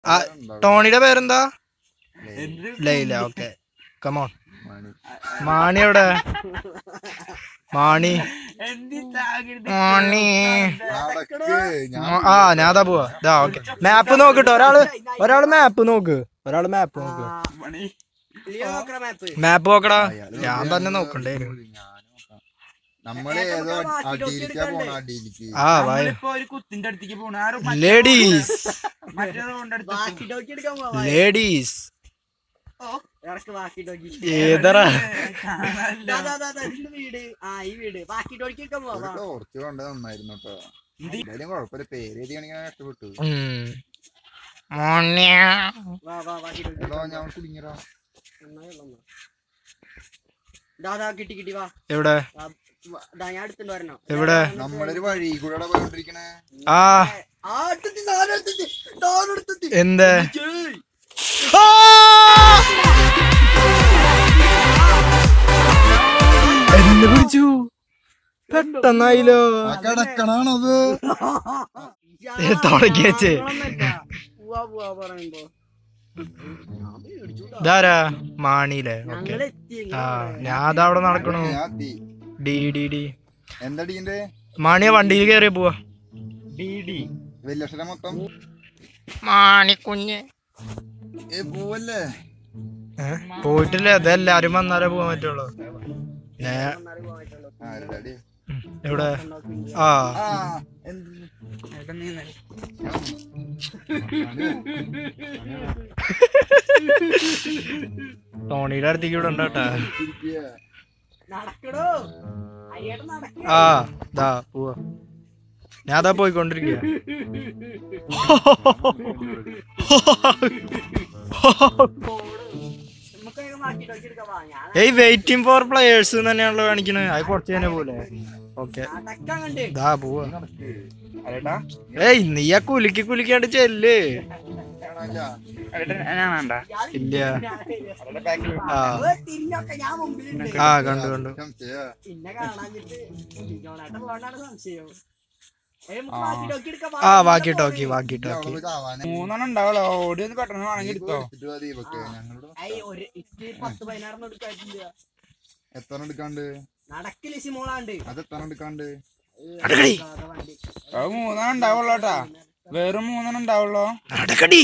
ആ, ടോണിയുടെ പേരെന്താ Laila okay come on Mani എവിടെ മാണി മാണി ആ ഞാൻ അതാ പോവാ ഇതാ ഓക്കെ മാപ്പ് നോക്കിട്ടോ ഒരാള് ഒരാള് മാപ്പ് നോക്ക് ഒരാള് മാപ്പ് നോക്ക് മാപ്പ് നോക്കടാ ഞാൻ തന്നെ നോക്കണ്ടേ നമ്മള് ഏതോ അടിയിലേക്കാ പോണ അടിയിലേക്ക് ആ വായ ഇപ്പൊ ഒരു കുത്തിന്റെ അടുത്തേക്ക് പോണ ആരും ലേഡീസ് മറ്റേത് കൊണ്ടെടുത്ത് ലേഡീസ് ഏതറാ വീട് ആ ഈ വീട് ബാക്കി ടോടിക്കൊക്കെ ഒരു പോവാ ടോർച്ച് കൊണ്ട് നന്നായിരുന്നു കേട്ടോ എന്തായാലും കുഴപ്പമില്ല പേര് എഴുതിയാണെങ്കിൽ ഞാൻ കഷ്ടപ്പെട്ടു ഉം. മോണ്യ. വാ വാ ബാക്കി എടോ ഞാൻ കുടുങ്ങിയടാ ദാദാ കിട്ടി കിട്ടി വാ എവിടെ ആ, വാ, ദാ ഞാൻ എടുത്തിട്ട് വരണോ എവിടെ നമ്മളൊരു വഴി കൂടെ പോയിക്കൊണ്ടിരിക്കണേ ആ ആ എടുത്തിട്ട് സാധനം എടുത്തിട്ട് സാധനം എടുത്തിട്ട് എന്ത് ജയ്. ആ! എന്നെ പിടിച്ചു പെട്ടെന്നായില്ലോ ആ കിടക്കണാണത് ഇയാളെ തുടങ്ങി വെച്ച്. ആളൊന്നല്ല. പോവാ പോവാ പറയുമ്പോ ഞാൻ പേടിച്ചു ട്ടോ. ഇതാരാ മാണിയില്ലേ ഓക്കെ ഞങ്ങള് എത്തി ആ ഞാൻ അതാ അവിടെ നടക്കണു ഞാൻ എത്തി ഡി ഡി ഡി എന്താ അടിക്കണ്ടേ മാണിയ വണ്ടിയിൽ കയറി പോവാ ഡി ഡി വലിയക്ഷരം മൊത്തം മാണിക്കുഞ്ഞ് ഏ പോവല്ലേ ഏ? പോയിട്ടില്ല ഇതെല്ലാരും വന്നാലേ പോവാൻ പറ്റുള്ളൂ നേ- ആരുടെ അടി ഉം. എവിടെ ആ ആ എന്ത് ഏട്ടാ നീ നിന്നെ. ടോണിയുടെ അടുത്തേക്ക് ഇവിടെ ഉണ്ട് കേട്ടാ ഇരിക്കുക. നടക്കടോ അയ്യേട്ട നടക്ക ആ ദാ പോവാ ഞാൻ അതാ പോയിക്കൊണ്ടിരിക്കുക നമുക്ക് ബാക്കി ടോടിക്കെടുക്കാം വാ ഞാൻ ഏയ് വെയിറ്റിംഗ് ഫോർ പ്ലേയേഴ്സ് തന്നെയാണല്ലോ കാണിക്കണത് അത് കുറച്ച് തന്നെ പോലെ ഓക്കെ നടക്കാൻ കണ്ട് ദാ പോവാ അല്ലേട്ടാ ഏയ് നീ ആ കുലുക്കി കുലുക്കാണ്ട് ചെല്ല് കാണാനില്ല. അല്ലേട്ടാ ഞാനാണ്ടാ ഇല്ല അല്ലേട്ടാ ബാക്കിൽ ആ തിരിഞ്ഞൊക്കെ ഞാൻ മുമ്പിലുണ്ട് ആ കണ്ടു കണ്ടു സംശയാ. പിന്നെ കാണാഞ്ഞിട്ട് ജോണായിട്ട് പോകണ്ടാണ് സംശയം ഏയ് നമുക്ക് ബാക്കി ടോക്കിയെടുക്കാം ആ വാക്കി ടോക്കി വാക്കി ഇത് ടോക്കി അവള് ചാവാനെ. മൂന്നെണ്ണം ഉണ്ടാവല്ലോ ഓടി ഒന്ന് പെട്ടെന്ന് വേണമെങ്കിൽ നീ എടുത്തോ എടുത്തിട്ട് വാ ദീപക്ക്. ഞങ്ങളോട് ഏയ് ഒരു ഇറ്റ് പത്ത് പതിനാറെണ്ണം എടുക്കാറ്റില്ല എത്ര എടുക്കാണ്ട് നടക്കില്ല സിമോളാണ്ട് അത് എത്ര എടുക്കാണ്ട് നടക്കടി വണ്ടി അത് മൂന്നെണ്ണം ഉണ്ടാവുള്ളൂ കേട്ടാ വെറും മൂന്നെണ്ണം ഉണ്ടാവുള്ളൂ നടക്കടി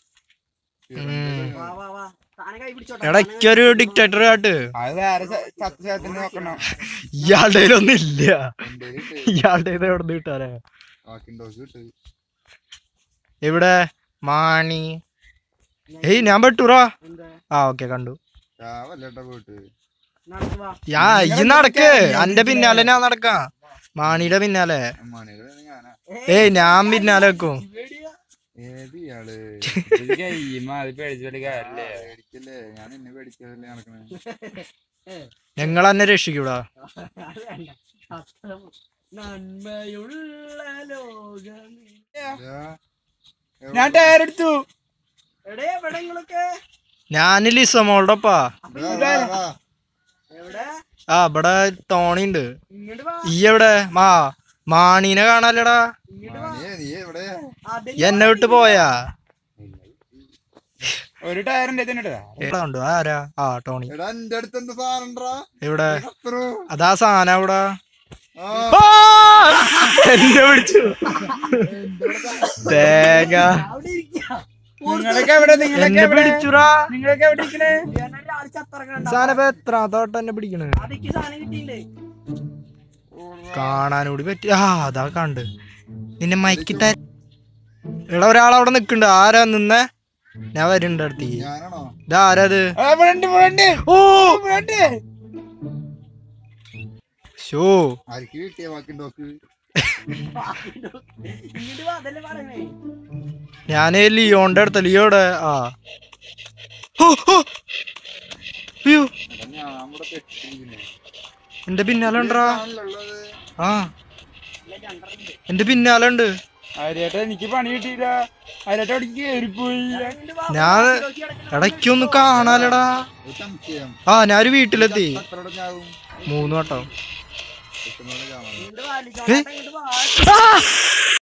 വാ വാ വാ താനെ കൈ പിടിച്ചോട്ടെ ഇടയ്ക്കൊരു ഡിക്റ്റേറ്റർ കാട്ട് അത് വേറെ സത്യത്തിന് നോക്കണം ഇയാളുടെ ഒന്നും ഇല്ല എന്റെ കിട്ട് ഇയാളുടെ എവിടെ നിന്ന് കിട്ടാനാ വാക്കിണ്ടോക്ക് കിട്ട് എവിടെ മാണി ഏയ് ഞാൻ പെട്ടുറാ എന്താ ആ ഓക്കെ കണ്ടു ചാവല്ലേട്ടാ പോയിട്ട് നടക്ക് വാ യാ ഇജ്ജ് നടക്ക് അന്റെ പിന്നാലെ ഞാൻ നടക്കാം മാണിയുടെ പിന്നാലെ മണികൾ ഞാനാ ഏയ് ഞാൻ പിന്നാലെ വെക്കും പേടിയാ ഏത് ഇയാള് ഇത് കഴിയുമ്പോ അത് പേടിച്ച് വലിയ കാര്യല്ലേ പേടിക്കല്ലേ ഞാൻ നിന്നെ പേടിക്കല്ലേ നടക്കണേ ഞങ്ങൾ എന്നെ രക്ഷിക്കൂടാ അത് വേണ്ട അത്ര നന്മയുള്ള ലോകമേ ഇതാ. ഞാൻ ടയർ എടുത്തു എവിടെ എവിടെ നിങ്ങളൊക്കെ ഞാൻ ലിസമോളുടെ ഒപ്പാ ഇതാ, വാ, വാ. എവിടെ ആ ഇവിടെ ടോണി ഉണ്ട് ഇങ്ങോട്ട് വാ ഈ എവിടെ മാ മാണീനെ കാണാലടാ ഇങ്ങോട്ട് വാ നീ നീ എവിടെ അതിന് ഈ എന്നെ വിട്ട് പോയാ ഒരു ടയർ ഉണ്ട് ഇതിനിട്ടാ എവിടെ ഉണ്ട് ആരാ ആ ടോണി എടാ എന്റെ അടുത്ത് എന്ത് സാധനം എവിടെ കത്തറു അതാ സാധനം അവിടെ ആ ആ! എന്നെ പിടിച്ചു തേങ്ങ അവിടെ ഇരിക്കാ നിങ്ങളൊക്കെ എവിടെ നിങ്ങളൊക്കെ എന്നെ എവിടെ പിടിച്ചുടാ നിങ്ങളൊക്കെ എവിടെ ഇരിക്കണേ ഒരാൾ ചത്തറക്കണ്ട സാധനം ഇപ്പൊ എത്ര തോട്ടം എന്നെ പിടിക്കണ് അതിക്ക് സാധനം കിട്ടിയില്ലേ കാണാനൂടി പറ്റി ആ അതാ കണ്ട് നിന്നെ മയക്കിത്ത എടാ ഒരാൾ അവിടെ നിക്കണ്ട് ആരാ നിന്നേ ഞാൻ വരുന്നുണ്ട് അടുത്തേക്ക് ഞാനാണോ ഇതാ ആരാത് ആ, ഇവിടെ ഉണ്ട്, ഇവിടെ ഉണ്ട്. ഓ ഇവിടെ ഉണ്ട്. ഷോ ആർക്ക് കിട്ടിയ വാക്കിണ്ടോക്ക് ഇങ്ങോട്ട് വാ അതല്ലേ പറയണേ ഞാന് ലിയോന്റെ അടുത്ത ലിയോടെ ആ ഓ, ഓ. അയ്യോ എടാ ഞാൻ ഇവിടെ പെട്ടിരിക്കുന്നെ. എന്റെ പിന്നാലെ ഉണ്ടറാ ആണല്ലുള്ളത്. ആ എന്റെ പിന്നാലെ ഉണ്ട് ആര്യേട്ടാ എനിക്ക് പണി കിട്ടിയില്ല ആര്യേട്ടാ അവിടേക്ക് കേറിപ്പോയി ഇങ്ങോട്ട് വാ ഞാൻ ഇടയ്ക്കൊന്ന് കാണാലടാ ഒരു സംശയം ആ ഞാനൊരു വീട്ടിലെത്തി എത്ര ഞാവും മൂന്ന് വട്ടം എത്തുന്നോട് ചാവാൻ ഇങ്ങോട്ട് വാ ലിജോണേട്ടാ, ഇങ്ങോട്ട് വാ